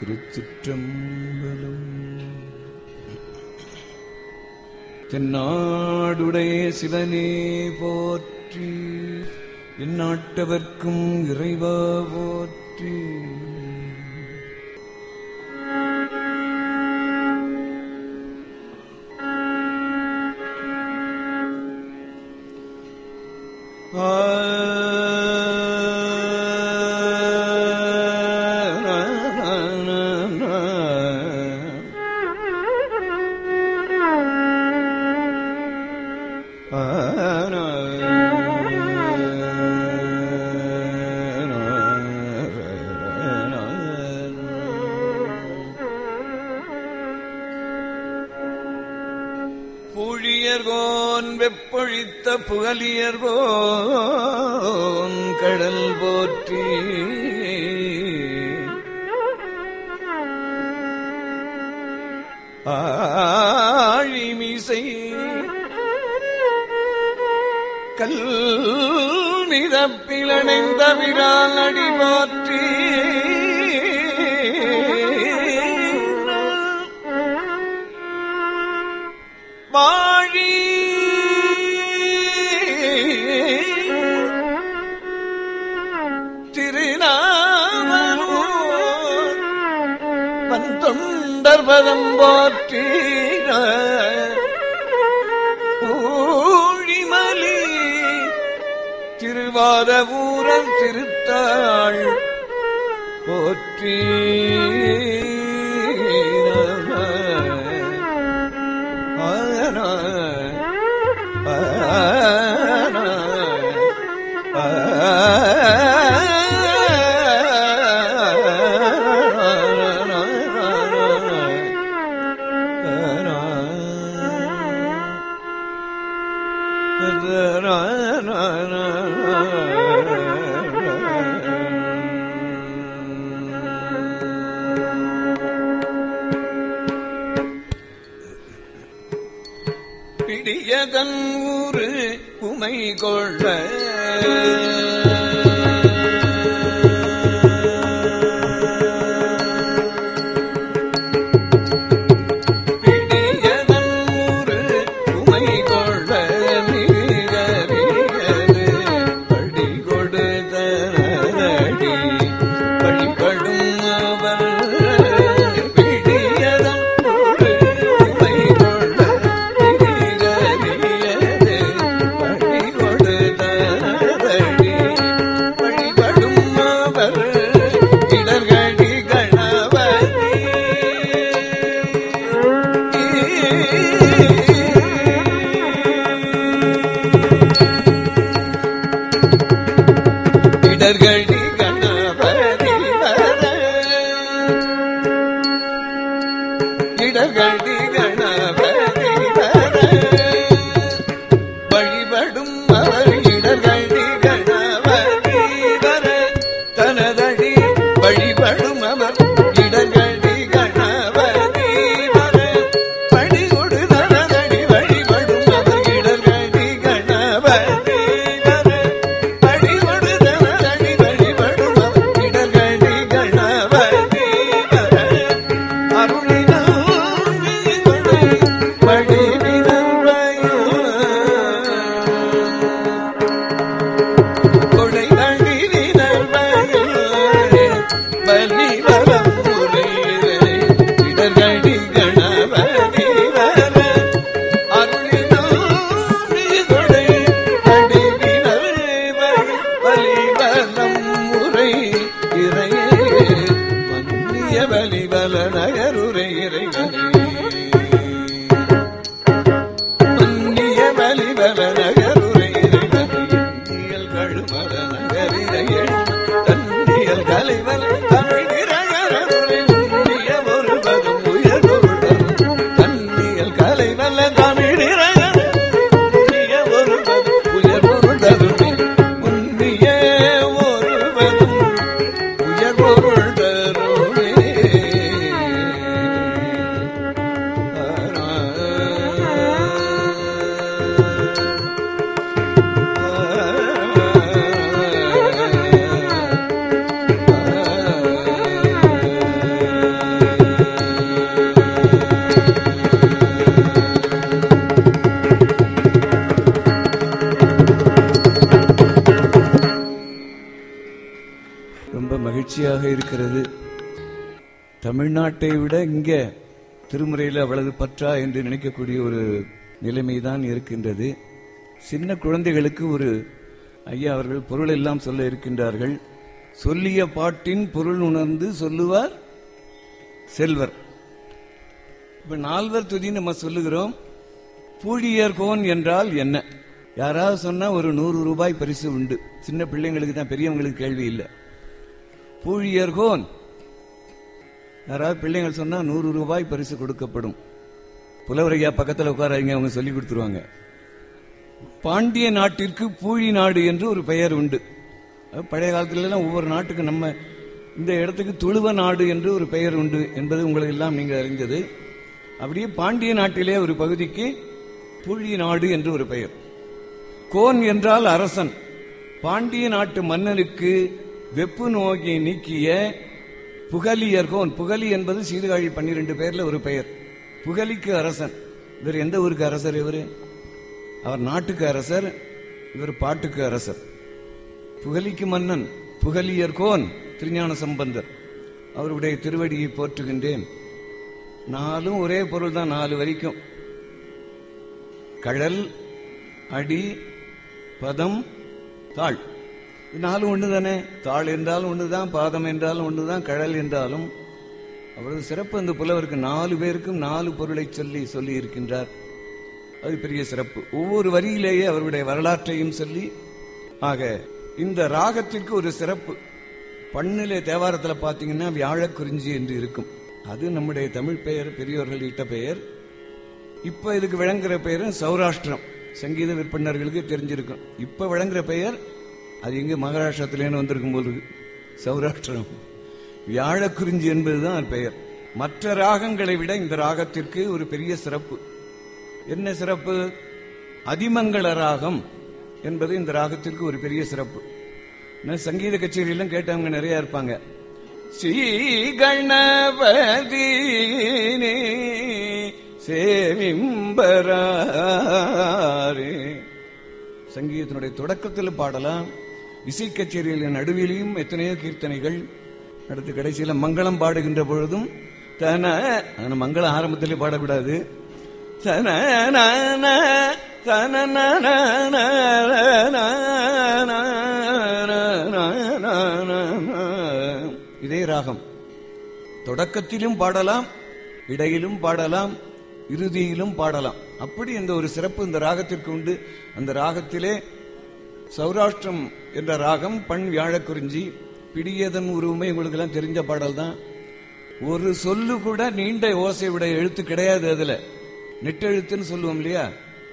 திருச்சிற்றம்பலம் தென்னாடுடைய சிவனே போற்றி எந்நாட்டவர்க்கும் இறைவா போற்றி புழியர்கோன் வெப்பொழித்த புகழியர்கோன் கடல் போற்றி ஆழிமிசை கல் நிரப்பிலணைந்த விரால் அடி போற்றி வாழி திருநாமலூர் வந்தொண்டர் பதம் போற்றி ஊழிமலி திருவாத ஊரல் திருத்தாள் போற்றி பிடியதன் ஊரு உமை கொள்ள பிடியதன் ஊரு உமை கொள்ள மிகரியது படி கொடுத்தனடி வழிபடும் அவர் பிடியதன் ஊரு உமை கொள்ள மிகரியது படி கொடுத்தனடி வழிபடும் அவர் இடர்கடி கணபதி இடர்கடி கணபதி வர இடர்கடி கணபதி வர வழிபடும் அவர் இடர்கடி கணபதி வர தனதடி வழிபடும் அவர் இடர்கடி கணபதி வர படி கொடு தனதடி வழிபடும் அவர் இடர்கடி கணபதி வர படி கொடு தனதடி வழிபடும் அவர் இடர்கடி கணபதி வர அருளினால் கொடு வடிவினல் கொடை வடிவினல் பலி வரம் முறையிலே இடர்கடி கணபதி வர அருளினால் கொடை வடிவினல் பலி வரம் முறை இறையே மன்னிய பலிபல நகருரை இறைவனே மன்னிய பலிபல நகருரை இறைவனியல் கழுமர நகரிரையல் தன்னியல் கலைவல் தமிழ் நிறகருரை உன்னிய ஒரு பதம் உயர் பொருள் தன்னியல் கலைவல்ல தமிழ் நிறகர் உன்னிய ஒரு பதம் உயர் பொருள் தருமே உன்னிய ஒரு பதம் உயர் பொருள் தருமே மகிழ்ச்சியாக இருக்கிறது தமிழ்நாட்டை விட இங்க திருமுறையில் அவ்வளவு பற்றா என்று நினைக்கக்கூடிய ஒரு நிலைமைதான் இருக்கின்றது சின்ன குழந்தைகளுக்கு ஒரு ஐயா அவர்கள் பொருள் எல்லாம் சொல்ல இருக்கின்றார்கள் சொல்லிய பாட்டின் பொருள் உணர்ந்து சொல்லுவார் செல்வர் இப்ப நால்வர் துதி நம்ம சொல்லுகிறோம் பூழியர்கோன் என்றால் என்ன யாராவது சொன்னா ஒரு நூறு ரூபாய் பரிசு உண்டு சின்ன பிள்ளைங்களுக்கு தான் பெரியவங்களுக்கு கேள்வி இல்லை பூழியர்கோன் யாராவது பிள்ளைங்கள் சொன்னா நூறு ரூபாய் பரிசு கொடுக்கப்படும் புலவரையா பக்கத்துல உட்காராங்க அவங்க சொல்லி கொடுத்துருவாங்க பாண்டிய நாட்டிற்கு பூழி நாடு என்று ஒரு பெயர் உண்டு அது பழைய காலத்துல எல்லாம் ஒவ்வொரு நாட்டுக்கு நம்ம இந்த இடத்துக்கு துளுவ நாடு என்று ஒரு பெயர் உண்டு என்பது உங்களுக்கு எல்லாம் நீங்க அறிந்தது அப்படியே பாண்டிய நாட்டிலே ஒரு பகுதிக்கு பூழி நாடு என்று ஒரு பெயர் கோன் என்றால் அரசன் பாண்டிய நாட்டு மன்னனுக்கு வெப்பு நோயை நீக்கிய புகலியர் கோன் புகலி என்பது சீர்காழி பன்னிரண்டு பேர்ல ஒரு பெயர் புகலிக்கு அரசன் இவர் எந்த ஊருக்கு அரசர் இவரு அவர் நாட்டுக்கு அரசர் இவர் பாட்டுக்கு அரசர் புகலிக்கு மன்னன் புகலியர் கோன் திருஞான சம்பந்தர் அவருடைய திருவடியை போற்றுகின்றேன் நாலும் ஒரே பொருள் தான் நாலு வரைக்கும் கழல் அடி பதம் தாள் இது நாலும் ஒன்று தானே தாள் என்றாலும் ஒண்ணுதான் பாதம் என்றாலும் ஒண்ணுதான் கழல் என்றாலும் அவ்வளவு சிறப்பு அந்த புலவருக்கு நாலு பேருக்கும் நாலு பொருளை சொல்லி சொல்லி இருக்கின்றார் அது பெரிய சிறப்பு ஒவ்வொரு வரியிலேயே அவருடைய வரலாற்றையும் சொல்லி ஆக இந்த ராகத்திற்கு ஒரு சிறப்பு பண்ணிலே தேவாரத்தில் பார்த்தீங்கன்னா வியாழக்குறிஞ்சி என்று இருக்கும் அது நம்முடைய தமிழ் பெயர் பெரியோர்கள் இட்ட பெயர் இப்ப இதுக்கு விளங்குற பெயர் சௌராஷ்டிரம் சங்கீத விற்பனர்களுக்கு தெரிஞ்சிருக்கும் இப்ப விளங்குற பெயர் அது எங்க மகாராஷ்டிரத்திலேன்னு வந்திருக்கும் போது சௌராஷ்டிரம் வியாழக்குறிஞ்சி என்பதுதான் அது பெயர் மற்ற ராகங்களை விட இந்த ராகத்திற்கு ஒரு பெரிய சிறப்பு என்ன சிறப்பு அதிமங்கள ராகம் என்பது இந்த ராகத்திற்கு ஒரு பெரிய சிறப்பு நான் சங்கீத கச்சேரியெல்லாம் கேட்டவங்க நிறைய இருப்பாங்க ஸ்ரீ கணபதி சேவிம்பராரே சங்கீதத்தினுடைய தொடக்கத்தில் பாடலாம் இசை கச்சேரிகளின் நடுவிலையும் எத்தனையோ கீர்த்தனைகள் அடுத்து கடைசியில மங்களம் பாடுகின்ற பொழுதும் தன ஆனா மங்களம் ஆரம்பத்திலே பாடக்கூடாது தன நன, தன நன, நன, நன, நன, நன. இதே ராகம் தொடக்கத்திலும் பாடலாம் இடையிலும் பாடலாம் இறுதியிலும் பாடலாம் அப்படி இந்த ஒரு சிறப்பு இந்த ராகத்திற்கு உண்டு அந்த ராகத்திலே சௌராஷ்டிரம் என்ற ராகம் பண் வியாழக்குறிஞ்சி பிடியதன் உருவமே உங்களுக்கு எல்லாம் தெரிஞ்ச பாடல் தான் ஒரு சொல்லு கூட நீண்ட ஓசையுடைய எழுத்து கிடையாது அதுல நெட்டெழுத்துன்னு சொல்லுவோம் இல்லையா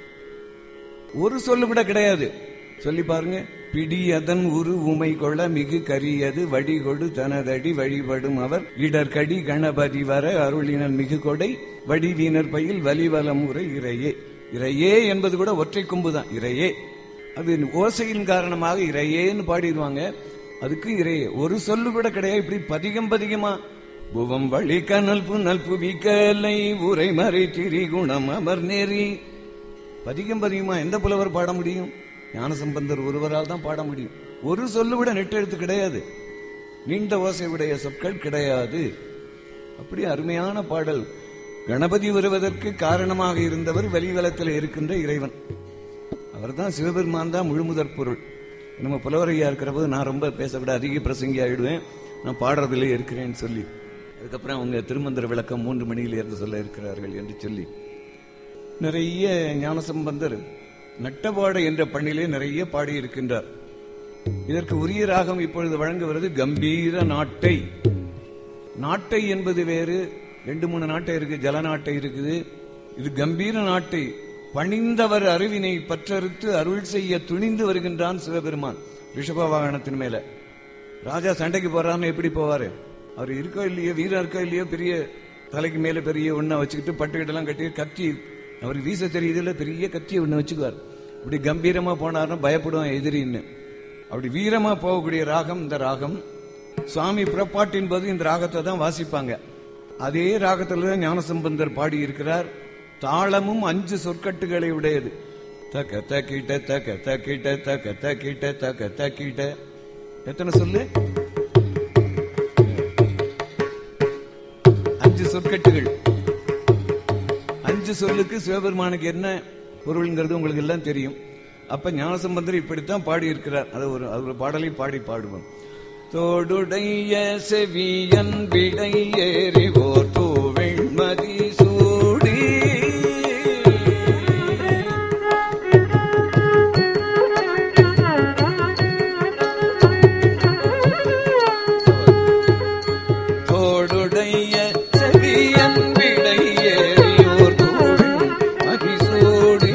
ஒரு சொல்லு கூட கிடையாது சொல்லி பாருங்க பிடி அதன் உரு உமை கொள்ள மிகு கரியது வடிகொடு தனதடி வழிபடும் அவர் இடர்கடி கணபதி வர அருளினர் மிகு கொடை வடிவீனர் பயில் வலிவலம் உரை இறையே இறையே என்பது கூட ஒற்றை கொம்பு தான் இறையே அது ஓசையின் காரணமாக இறையேன்னு பாடிடுவாங்க அதுக்கு இறையே ஒரு சொல்லு கூட கிடையாது இப்படி பதிகம் பதிகமா புவம் வழி கனல் புனல் புவிக்கலை உரை மறை திரிகுணம் அமர் நேரி பதிகம் பதிகமா எந்த புலவர் பாட முடியும் ஞானசம்பந்தர் ஒருவரால் தான் பாட முடியும் ஒரு சொல்லு விட நெட்டெழுத்து கிடையாது நீண்ட ஓசை உடைய சொற்கள் கிடையாது அப்படி அருமையான பாடல் கணபதி வருவதற்கு காரணமாக இருந்தவர் வெளிவலத்தில் இருக்கின்ற இறைவன் அவர்தான் சிவபெருமான் தான் முழுமுதற் பொருள் நம்ம புலவரையா இருக்கிற போது நான் ரொம்ப பேசக்கூட அதிக பிரசங்கி ஆயிடுவேன் நான் பாடுறதுல இருக்கிறேன்னு சொல்லி அதுக்கப்புறம் அவங்க திருமந்திர விளக்கம் மூன்று மணியில் இருந்து சொல்ல இருக்கிறார்கள் என்று சொல்லி நிறைய ஞானசம்பந்தர் நட்டபாடு என்ற பண்ணிலே நிறைய பாடி இருக்கின்றார் இதற்கு உரிய ராகம் இப்பொழுது வழங்குவது கம்பீர நாட்டை நாட்டை என்பது வேறு ரெண்டு மூணு நாட்டை இருக்கு ஜலநாட்டை இருக்குது இது கம்பீர நாட்டை பணிந்தவர் அறிவினை பற்றறுத்து அருள் செய்ய துணிந்து வருகின்றான் சிவபெருமான் ரிஷப வாகனத்தின் மேல ராஜா சண்டைக்கு போறான்னு எப்படி போவாரு அவர் இருக்கோ இல்லையோ வீரம் இருக்கோ இல்லையோ பெரிய தலைக்கு மேல பெரிய ஒண்ண வச்சுக்கிட்டு பட்டுக்கிட்டெல்லாம் கட்டி கத்தி அவருக்கு வீச தெரியுதுல பெரிய கத்தியை ஒண்ணு வச்சுக்குவார் இப்படி கம்பீரமா போனாருன்னா பயப்படுவான் எதிரின்னு அப்படி வீரமா போகக்கூடிய ராகம் இந்த ராகம் சுவாமி புறப்பாட்டின் போது இந்த ராகத்தை தான் வாசிப்பாங்க அதே ராகத்துல தான் ஞானசம்பந்தர் பாடி இருக்கிறார் தாளமும் அஞ்சு சொற்கட்டுகளை உடையது தக்க தக்கிட்ட தக்க தக்கிட்ட தக்க தக்கிட்ட தக்க தக்கிட்ட எத்தனை சொல்லு சொற்கட்டுகள் அஞ்சு சொல்லுக்கு சிவபெருமானுக்கு என்ன பொருள்ங்கிறது உங்களுக்கு எல்லாம் தெரியும் அப்ப ஞானசம்பந்தர் இப்படித்தான் பாடி இருக்கிறார் அது ஒரு அது ஒரு பாடலை பாடி பாடுவோம் தோடுடைய செவியன் விடை ஏறிவோர் தூவெண்மதி சூடி தோடுடைய செவியன் விடை ஏறியோர் தூவெண் மதிசூடி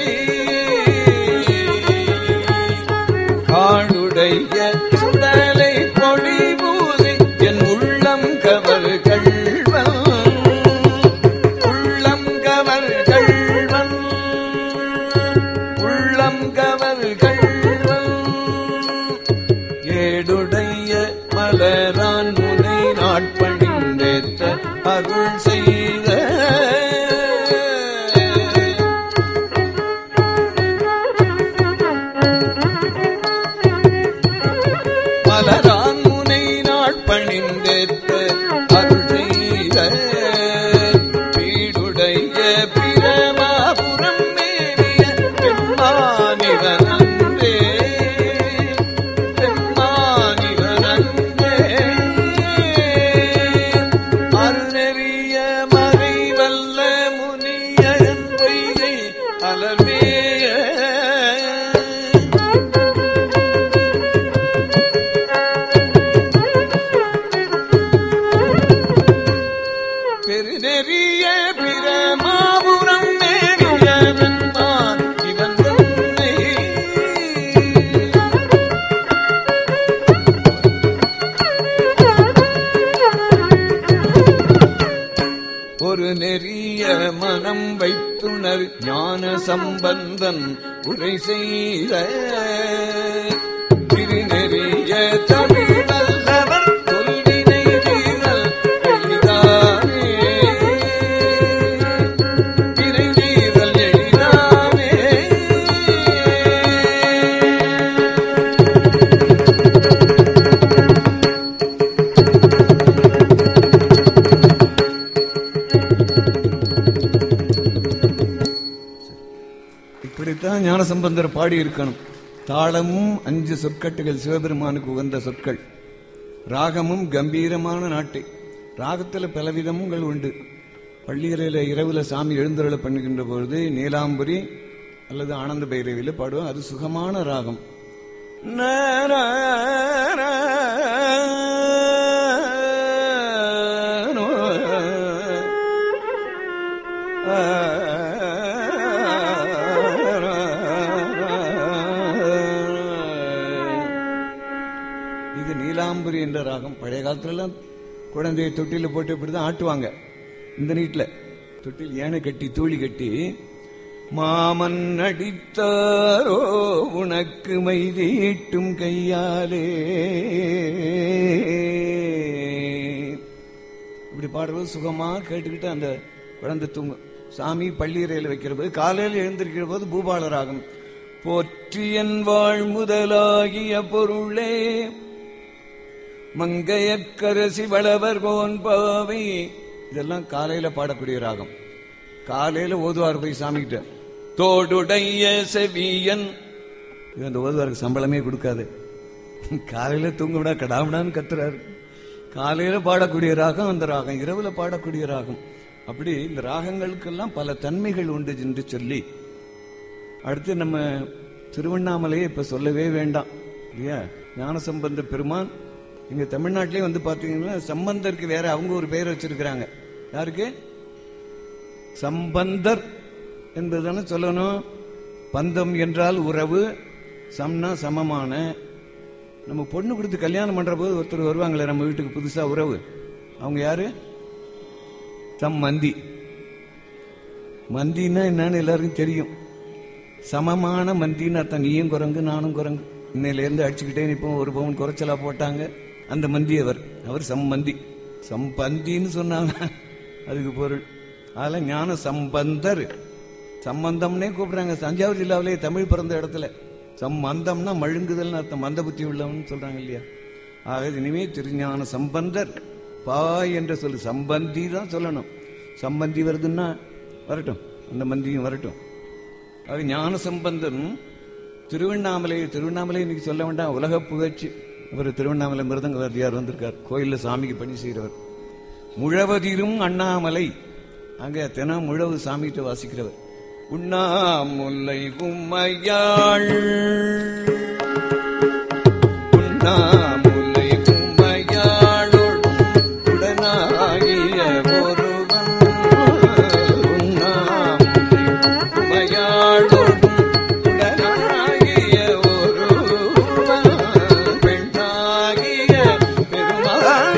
காடுடைய சுடலை பொடி பூசி என் உள்ளம் கவர் கள்வன் உள்ளம் கவர் கள்வன் உள்ளம் கவர் கள்வன் ஏடுடைய மலரான் முனை நாட்பணிந்தேத்த அருள் செய்த மலரான் முனை நாட்பணிந்தேத்த அருள் செய்த வீடுடைய பிரமாபுரம் மேவிய பெம்மானிவனன்றே பெம்மானிவனன்றே அருணறிய மறைவல்ல முனியன் பொய்கை அலமேய பெருநெறிய பிரமாபுரம் மேவியவன்தான் இவன் தன்னை ஒரு நெறிய மனம் வைத்துணர் ஞான சம்பந்தன் உரை செய்த திருநெறிய தமிழ் வல்லவர் சொல்வினை தீரல் எளிதானே திரை தீரல் எளிதானே இப்படித்தான் ஞானசம்பந்தர் பாடி இருக்கணும் தாளமும் அஞ்சு சொற்கட்டுகள் சிவபெருமானுக்கு உகந்த சொற்கள் ராகமும் கம்பீரமான நாட்டை ராகத்துல பலவிதங்கள் உண்டு பள்ளியறையில இரவுல சாமி எழுந்தருளை பண்ணுகின்ற பொழுது நீலாம்பரி அல்லது ஆனந்த பைரவியில பாடுவோம் அது சுகமான ராகம் இது நீலாம்பரி என்ற ராகம் பழைய காலத்துல எல்லாம் குழந்தையை தொட்டில போட்டு இப்படிதான் ஆட்டுவாங்க இந்த நீட்ல தொட்டில் ஏனை கட்டி தூளி கட்டி மாமன் அடித்தாரோ உனக்கு மைதீட்டும் கையாலே இப்படி பாடுறது சுகமா கேட்டுக்கிட்டு அந்த குழந்தை தூங்கும் சாமி பள்ளியறையில் வைக்கிற போது காலையில் எழுந்திருக்கிற போது பூபால ராகம் போற்றியன் வாழ் முதலாகிய பொருளே மங்கையக்கரசி வளவர் கோன் பாவை இதெல்லாம் காலையில பாடக்கூடிய ராகம் காலையில ஓதுவார் போய் சாமிக்கிட்ட தோடுடைய செவியன் இது அந்த ஓதுவாருக்கு சம்பளமே கொடுக்காது காலையில தூங்க விடா கடாவிடான்னு கத்துறாரு காலையில பாடக்கூடிய ராகம் அந்த ராகம் இரவுல பாடக்கூடிய ராகம் அப்படி இந்த ராகங்களுக்கெல்லாம் பல தன்மைகள் உண்டு என்று சொல்லி அடுத்து நம்ம திருவண்ணாமலையை இப்ப சொல்லவே வேண்டாம் இல்லையா ஞானசம்பந்த பெருமான் இங்க தமிழ்நாட்டிலே வந்து பாத்தீங்கன்னா சம்பந்தருக்கு வேற அவங்க ஒரு பெயர் வச்சிருக்கிறாங்க யாருக்கு சம்பந்தர் என்பதுதானே சொல்லணும் பந்தம் என்றால் உறவு சம்னா சமமான நம்ம பொண்ணு கொடுத்து கல்யாணம் பண்ற போது ஒருத்தர் வருவாங்களே நம்ம வீட்டுக்கு புதுசா உறவு அவங்க யாரு தம் மந்தி மந்தின்னா என்னன்னு எல்லாருக்கும் தெரியும் சமமான மந்தின்னு அர்த்தம் நீயும் குரங்கு நானும் குரங்கு இன்னையில இருந்து அடிச்சுக்கிட்டே நிப்போம் ஒரு பவுன் குறைச்சலா போட்டாங்க அந்த மந்தி அவர் அவர் சம்மந்தி சம்பந்தின்னு சொன்னாங்க அதுக்கு பொருள் அதனால ஞான சம்பந்தர் சம்பந்தம்னே கூப்பிடுறாங்க தஞ்சாவூர் ஜில்லாவிலே தமிழ் பிறந்த இடத்துல சம்பந்தம்னா மழுங்குதல்னு அர்த்தம் மந்த புத்தி உள்ளவன் சொல்றாங்க இல்லையா ஆக இனிமே திருஞான சம்பந்தர் பா என்ற சொல்லு சம்பந்தி தான் சொல்லணும் சம்பந்தி வருதுன்னா வரட்டும் அந்த மந்தியும் வரட்டும் அது ஞான சம்பந்தன் திருவண்ணாமலை திருவண்ணாமலை இன்னைக்கு சொல்ல வேண்டாம் உலக புகழ்ச்சி அவர் திருவண்ணாமலை மிருதங்க வாத்தியார் வந்திருக்கார் கோயில்ல சாமிக்கு பணி செய்கிறவர் முழவதிரும் அண்ணாமலை அங்க தினம் முழவு சாமிகிட்ட வாசிக்கிறவர் உண்ணாமுல்லை உம்மையாள் உண்ணாமுல்லை உம்மையாளோடும் உடனாகிய ஒருவன் உண்ணாமுல்லை உம்மையாளோடும் உடனாகிய ஒருவன் பெண்ணாகிய பெருமாள்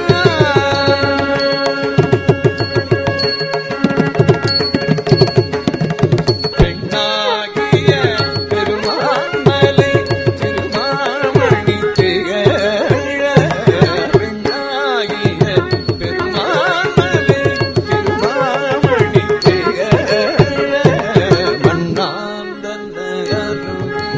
பெண்ணாகிய பெருமாமலை திருமாமணி திகழ பெண்ணாகிய பெருமாமலை திருமாமணி திகழ மண்ணாந்தந்த அருவி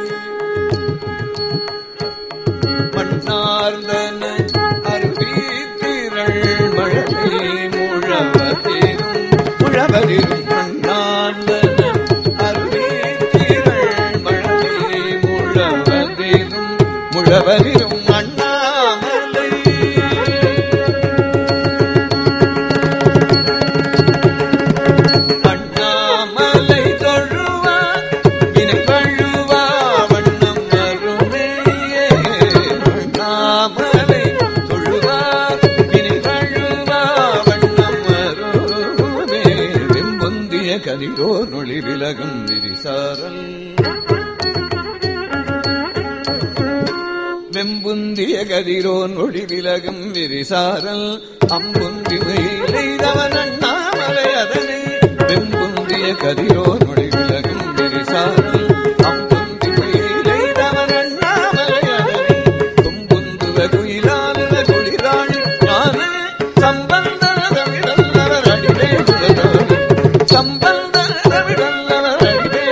மண்ணார்ந்தன அருவி திரள் மழை முழவதிரும் முழவதிரும் மண்ணார்ந்தன அருவி திரள் மழை முழவதிரும் முழவதிரும் அண்ணாமலை அண்ணாமலை தொழுவா வினை கழுவா வண்ணம் வருமே அண்ணாமலை தொழுவா வினை கழுவா வண்ணம் வருமே வெம்பொந்திய கதிரோ நொழி விலகும் விரிசாரல் வெம்புந்திய கதிரோன் ஒளி விலகும் விரிசாரல் அம்புந்தி எய்தவன் அண்ணாமலை அதனை வெம்புந்திய கதிரோன் ஒளி விலகும் விரிசாரல் அம்புந்தி எய்தவன் அண்ணாமலை அதனை தும்புந்துவ குயிலான குளிராள் ஞான சம்பந்தன தமிழல்லவர் அடிவே சம்பந்தன தமிழல்லவர் அடிவே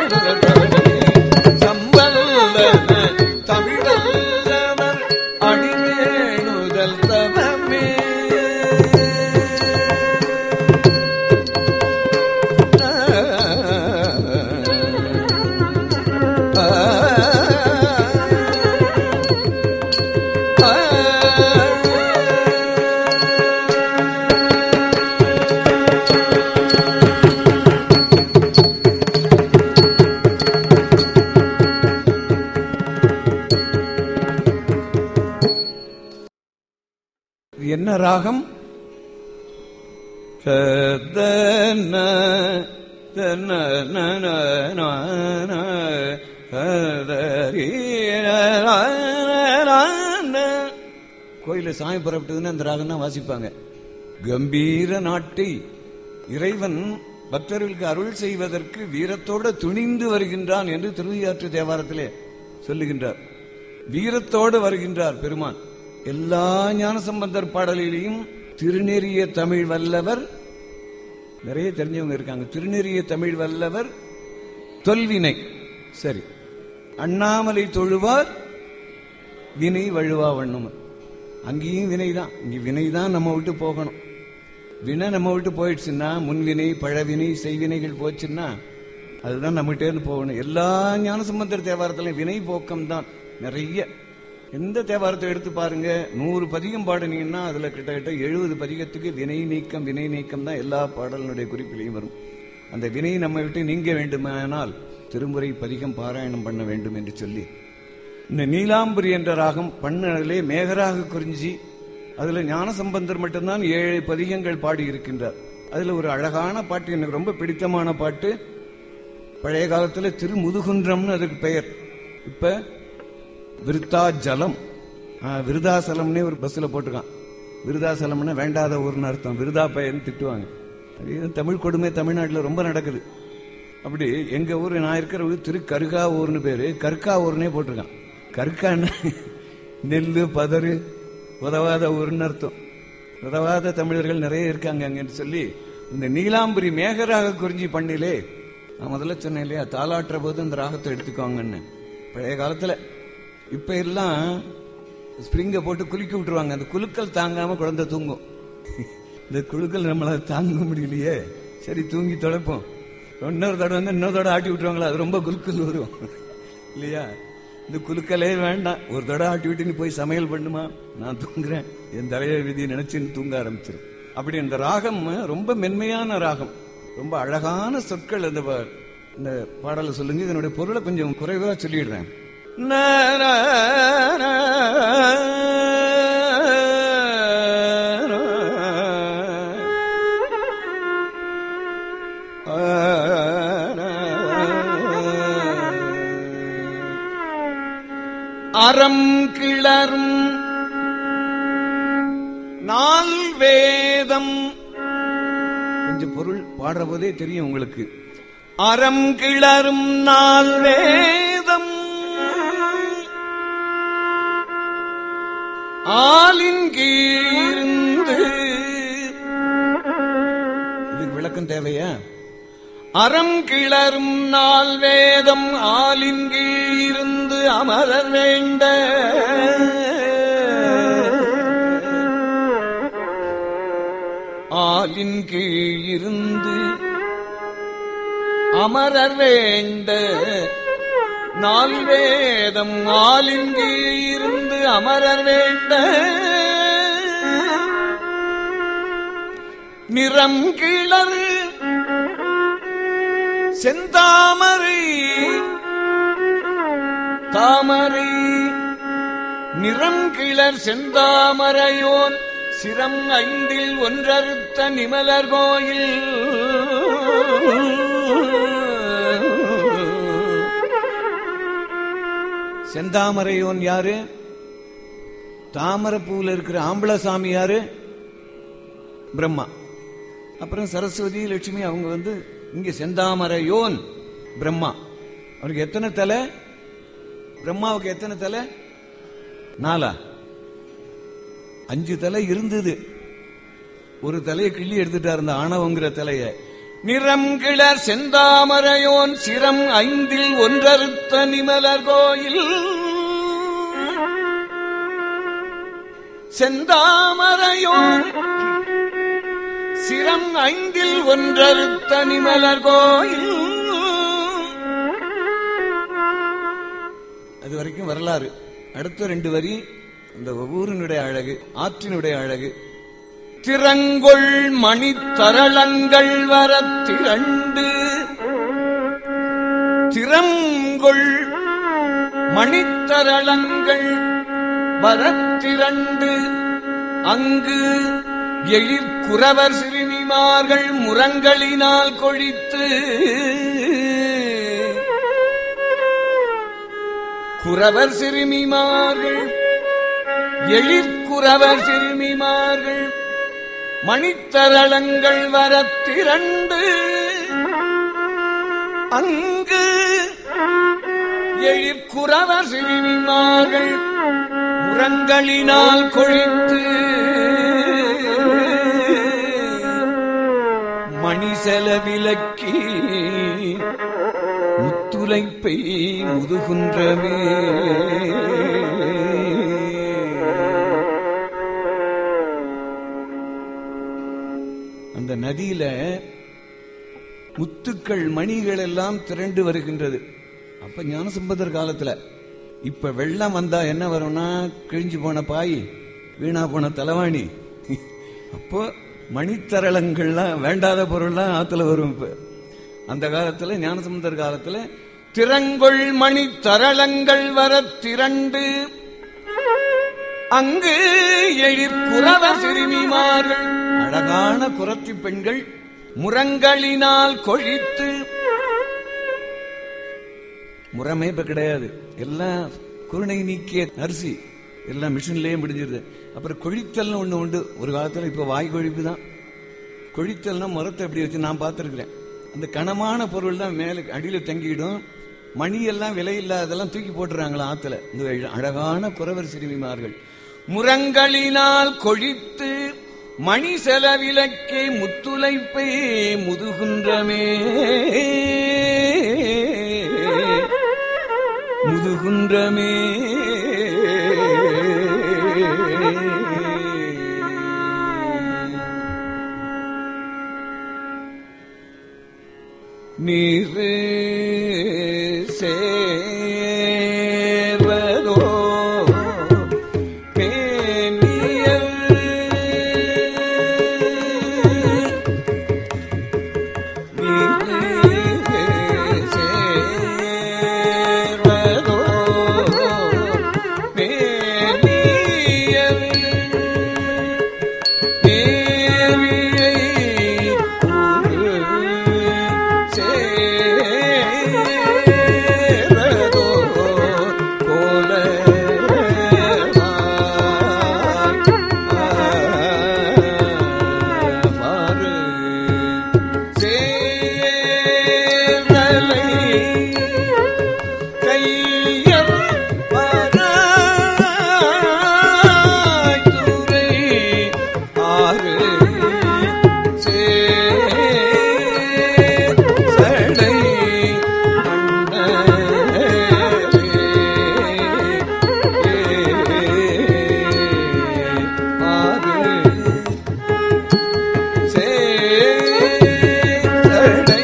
சம்பந்தன தமிழல்லவர் அடிவேணுதல் தவமே இது என்ன ராகம் சதன தன நன நன சதரி கோயில சாமி புறப்பட்டதுன்னு அந்த ராகம் தான் வாசிப்பாங்க கம்பீர நாட்டை இறைவன் பக்தர்களுக்கு அருள் செய்வதற்கு வீரத்தோட துணிந்து வருகின்றான் என்று திருவியாற்று தேவாரத்திலே சொல்லுகின்றார் வீரத்தோடு வருகின்றார் பெருமான் எல்லா ஞான சம்பந்தர் பாடலிலையும் திருநெறிய தமிழ் வல்லவர் நிறைய தெரிஞ்சவங்க இருக்காங்க திருநெறிய தமிழ் வல்லவர் தொல்வினை சரி அண்ணாமலை தொழுவார் வினை வழுவா வண்ணம் அங்கேயும் வினைதான் இங்க வினைதான் நம்ம விட்டு போகணும் வினை நம்ம விட்டு போயிடுச்சுன்னா முன்வினை பழவினை செய்வினைகள் போச்சுன்னா அதுதான் நம்மகிட்டே இருந்து போகணும் எல்லா ஞான சம்பந்தர் தேவாரத்திலையும் வினை போக்கம் தான் நிறைய எந்த தேவாரத்தை எடுத்து பாருங்க நூறு பதிகம் பாடினீங்கன்னா அதுல கிட்டத்தட்ட எழுபது பதிகத்துக்கு வினை நீக்கம் வினை நீக்கம் தான் எல்லா பாடலினுடைய குறிப்பிலையும் வரும் அந்த வினை நம்ம விட்டு நீங்க வேண்டுமானால் திருமுறை பதிகம் பாராயணம் பண்ண வேண்டும் என்று சொல்லி இந்த நீலாம்பரி என்ற ராகம் பண்ணலே மேகராக குறிஞ்சி அதுல ஞானசம்பந்தர் மட்டும்தான் ஏழு பதிகங்கள் பாடி இருக்கின்றார் அதுல ஒரு அழகான பாட்டு எனக்கு ரொம்ப பிடித்தமான பாட்டு பழைய காலத்துல திருமுதுகுன்றம்னு அதுக்கு பெயர் இப்ப விருத்தாஜலம் ஆ, விருதாசலம்னே ஒரு பஸ்ல போட்டிருக்கான் விருதாசலம்னா வேண்டாத ஊர்னு அர்த்தம் விருதா பையன் திட்டுவாங்க அது தமிழ் கொடுமை தமிழ்நாட்டில் ரொம்ப நடக்குது அப்படி எங்க ஊர் நான் இருக்கிற ஊர் திரு கருகா ஊர்னு பேரு கற்கா ஊர்னே போட்டிருக்கான் கற்கான்னு நெல்லு பதறு உதவாத ஊர்னு அர்த்தம் உதவாத தமிழர்கள் நிறைய இருக்காங்க அங்கன்னு சொல்லி இந்த நீலாம்பரி மேகராக குறிஞ்சி பண்ணிலே நான் முதல்ல சொன்னேன் இல்லையா தாளாட்டுற போது இந்த ராகத்தை எடுத்துக்கோங்கன்னு பழைய காலத்துல இப்ப எல்லாம் ஸ்ப்ரிங்க போட்டு குலுக்கி விட்டுருவாங்க அந்த குலுக்கல் தாங்காம குழந்தை தூங்கும் இந்த குழுக்கள் நம்மளால தாங்க முடியலையே சரி தூங்கி தொலைப்போம் இன்னொரு தடவை வந்து இன்னொரு தடவை ஆட்டி விட்டுருவாங்களா அது ரொம்ப குலுக்கல் வரும் இல்லையா இந்த குலுக்கலே வேண்டாம் ஒரு தடவை ஆட்டி விட்டு நீ போய் சமையல் பண்ணுமா நான் தூங்குறேன் என் தலைய விதியை நினைச்சுன்னு தூங்க ஆரம்பிச்சிடும் அப்படி இந்த ராகம் ரொம்ப மென்மையான ராகம் ரொம்ப அழகான சொற்கள் அந்த பா- இந்த பாடலை சொல்லுங்க இதனுடைய பொருளை கொஞ்சம் குறைவா சொல்லிடுறேன் நா, நா, நா, அறம் கிளரும் நால் வேதம் கொஞ்சம் பொருள் பாடுற போதே தெரியும் உங்களுக்கு அறம் கிளரும் நால் வேதம் ஆலின் கீழ்ந்து இதுக்கு விளக்கம் தேவையா அறம் கிளரும் நாள் வேதம் ஆலின் கீழ் இருந்து அமரர் வேண்ட ஆலின் கீழ் இருந்து அமரர் வேண்ட நால் வேதம் ஆலின் கீழ் இருந்து அமரர் வேண்ட நிறம் கிளறு செந்தாமரை தாமரை நிறம் கிளர் செந்தாமரையோன் சிரம் ஐந்தில் ஒன்றறுத்த நிமலர் கோயில் செந்தாமரையோன் யாரு தாமரைப்பூவில் இருக்கிற ஆம்பளசாமி யாரு பிரம்மா அப்புறம் சரஸ்வதி லட்சுமி அவங்க வந்து இங்க செந்தாமரையோன் பிரம்மா அவருக்கு எத்தனை தலை பிரம்மாவுக்கு எத்தனை தலை நாலா அஞ்சு தலை இருந்தது ஒரு தலையை கிள்ளி எடுத்துட்டார் இந்த ஆணவங்கிற தலைய நிறம் கிளர் செந்தாமரையோன் சிரம் ஐந்தில் ஒன்றறுத்த நிமலர் கோயில் செந்தாமரையோன் சிரம் ஐந்தில் ஒன்றறுத்த நிமலர் கோயில் அது வரைக்கும் வரலாறு அடுத்த ரெண்டு வரி இந்த ஊரினுடைய அழகு ஆற்றினுடைய அழகு திறங்கொள் மணித்தரளங்கள் வரத்திரண்டு திறங்கொள் மணித்தரளங்கள் வரத்திரண்டு அங்கு எழிற்குறவர் சிறுமிமார்கள் முரங்களினால் கொழித்து குறவர் சிறுமிமார்கள் எழிற்குறவர் சிறுமிமார்கள் மணித்தரளங்கள் வரத்திரண்டு அங்கு எழிற்குறவர் சிறுமிமார்கள் முரங்களினால் கொழித்து மணிசல விலக்கி முத்துலைப்பை முதுகுன்றமே அந்த நதியில முத்துக்கள் மணிகள் எல்லாம் திரண்டு வருகின்றது அப்ப ஞானசம்பந்தர் காலத்துல இப்ப வெள்ளம் வந்தா என்ன வரும்னா கிழிஞ்சு போன பாய் வீணா போன தலைவாணி அப்போ மணித்தரளங்கள்லாம் வேண்டாத பொருள்லாம் ஆத்துல வரும் இப்ப அந்த காலத்துல ஞானசம்பந்தர் காலத்துல திறங்கொள் மணி தரளங்கள் வர திரண்டு அங்கு எழிற்குறவ சிறுமிமார்கள் அழகான குரத்தி பெண்கள் முரங்களினால் கொழித்து முறமே இப்ப கிடையாது எல்லாம் குருணை நீக்கிய அரிசி எல்லாம் மிஷின்லயே முடிஞ்சிருது அப்புறம் கொழித்தல்னு ஒண்ணு உண்டு ஒரு காலத்துல இப்ப வாய் கொழிப்பு தான் கொழித்தல்னா மரத்தை எப்படி வச்சு நான் பார்த்திருக்கிறேன் அந்த கனமான பொருள் தான் மேல அடியில தங்கிடும் மணி எல்லாம் விலை இல்லாததெல்லாம் தூக்கி போட்டுறாங்களா ஆத்துல இந்த அழகான குறவர் சிறுமிமார்கள் முரங்களினால் கொழித்து மணி செலவிலக்கே முத்துளைப்பை முதுகுன்றமே முதுகுன்றமே நீரு சேர்வதோ மேனியல் சேர்வதோ மேனியல் தேவியை சேர்வதோ போல மாறு சேர்தலை கையல் பராய்த்துறை ஆறு சேடை ஆறு சேடை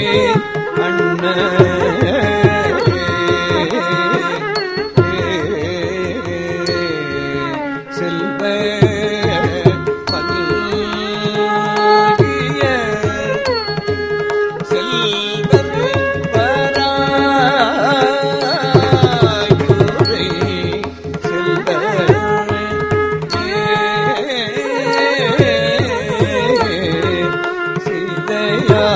அண்ண செல்வ பல்கிய செல்வர் பராய்க்குறை செல்வர்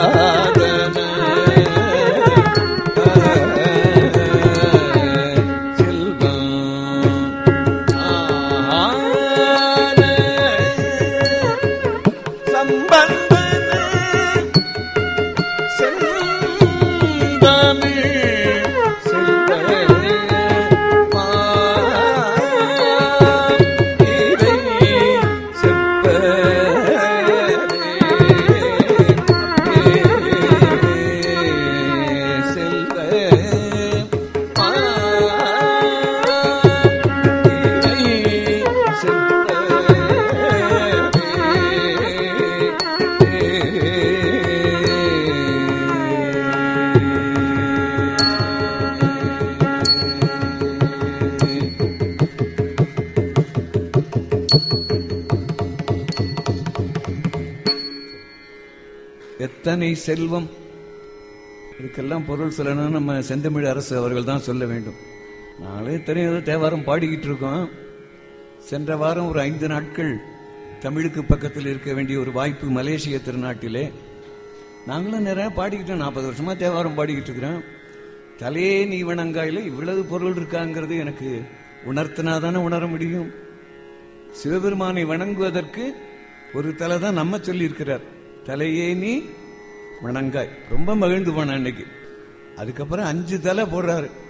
எத்தனை செல்வம் இதுக்கெல்லாம் பொருள் சொல்லணும் நம்ம செந்தமிழ் அரசு அவர்கள் தான் சொல்ல வேண்டும் நாளே தெரியாத தேவாரம் பாடிக்கிட்டு இருக்கோம் சென்ற வாரம் ஒரு ஐந்து நாட்கள் தமிழுக்கு பக்கத்தில் இருக்க வேண்டிய ஒரு வாய்ப்பு மலேசிய திருநாட்டிலே நாங்களும் நிறைய பாடிக்கிட்டோம் நாற்பது வருஷமா தேவாரம் பாடிக்கிட்டு இருக்கிறோம் தலையே நீ வணங்காயில இவ்வளவு பொருள் இருக்காங்கிறது எனக்கு உணர்த்தினாதானே உணர முடியும் சிவபெருமானை வணங்குவதற்கு ஒரு தலை தான் நம்ம சொல்லி இருக்கிறார் தலையே நீ வணங்காய் ரொம்ப மகிழ்ந்து போன அன்னைக்கு அதுக்கப்புறம் அஞ்சு தலை போடுறாரு